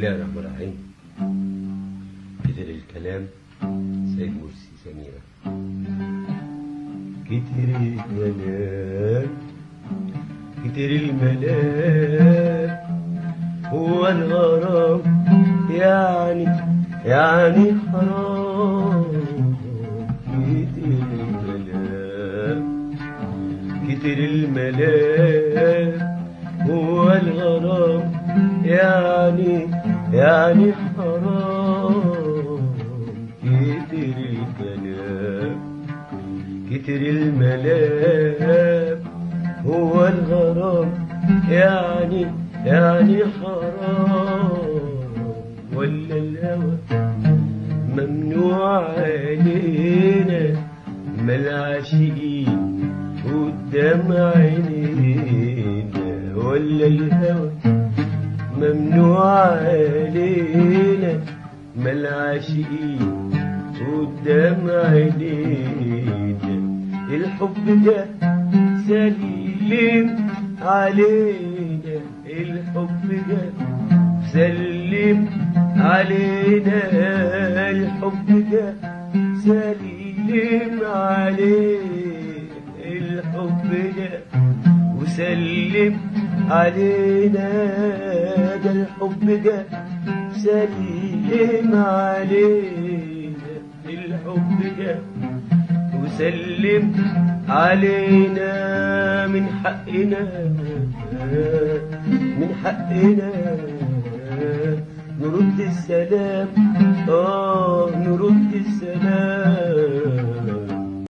الله الرحمن الرحيم كتر الكلام سيد مرسي سميرة كتر الكلام كتر الملام هو الغرام يعني يعني حرام كتر الكلام كتر الملام هو الغرام يعني يعني حرام كتر الكلام كتر الملام هو الغرام يعني يعني حرام ولا الهوى ممنوع علينا ما العاشقين قدام عينينا ولا الهوى ممنوع علينا ما العاشقين قدام عينينا الحب ده سلم علينا الحب ده سلم علينا الحب ده سلم عليه الحب ده وسلم علينا ده الحب ده سلم علينا الحب ده وسلم علينا من حقنا من حقنا نرد السلام اه نرد السلام